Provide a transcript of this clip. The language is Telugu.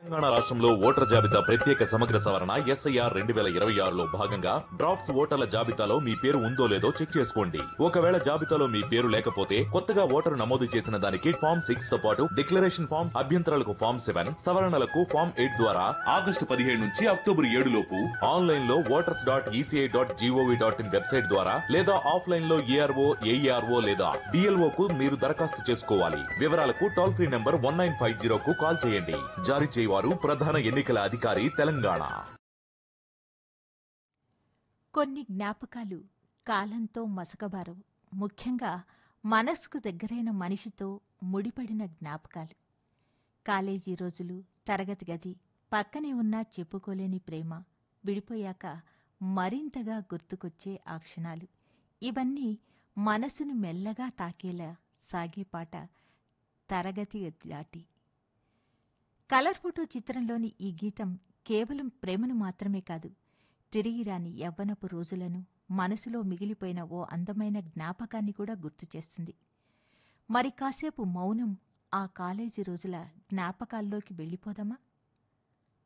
తెలంగాణ రాష్ట్రంలో ఓటర్ల జాబితా ప్రత్యేక సమగ్ర సవరణ ఎస్ఐఆర్ రెండు వేల ఇరవై ఆరులో భాగంగా డ్రాఫ్ట్స్ ఓటర్ల జాబితాలో మీ పేరు ఉందో లేదో చెక్ చేసుకోండి ఒకవేళ జాబితాలో మీ పేరు లేకపోతే కొత్తగా ఓటరు నమోదు చేసిన దానికి ఫామ్ సిక్స్ తో పాటు డిక్లరేషన్ ఫామ్ అభ్యంతరాలకు ఫామ్ సెవెన్ సవరణలకు ఫామ్ ఎయిట్ ద్వారా ఆగస్టు పదిహేడు నుంచి అక్టోబర్ ఏడు లోపు ఆన్లైన్ లో voters dot ECI dot GOV dot in website ద్వారా లేదా ఆఫ్లైన్ లో ఏఆర్ఓ ఏఈఆర్ఓ లేదా డిఎల్ఓ కు మీరు దరఖాస్తు చేసుకోవాలి వివరాలకు toll free number one nine five zero కు కాల్ చేయండి జారీ చేయవారు ప్రధాన ఎన్నికల అధికారి తెలంగాణ కొన్ని జ్ఞాపకాలు కాలంతో మసకబారవు ముఖ్యంగా మనస్సుకు దగ్గరైన మనిషితో ముడిపడిన జ్ఞాపకాలు కాలేజీ రోజులు తరగతి గది పక్కనే ఉన్నా చెప్పుకోలేని ప్రేమ విడిపోయాక మరింతగా గుర్తుకొచ్చే ఆ క్షణాలు ఇవన్నీ మనసును మెల్లగా తాకేలా సాగే పాట తరగతి దాటి కలర్ ఫోటో చిత్రంలోని ఈ గీతం కేవలం ప్రేమను మాత్రమే కాదు తిరిగి రాని యవ్వనపు రోజులను మనసులో మిగిలిపోయిన ఓ అందమైన జ్ఞాపకాన్ని కూడా గుర్తు చేస్తుంది మరి కాసేపు మౌనం ఆ కాలేజీ రోజుల జ్ఞాపకాల్లోకి వెళ్ళిపోదామా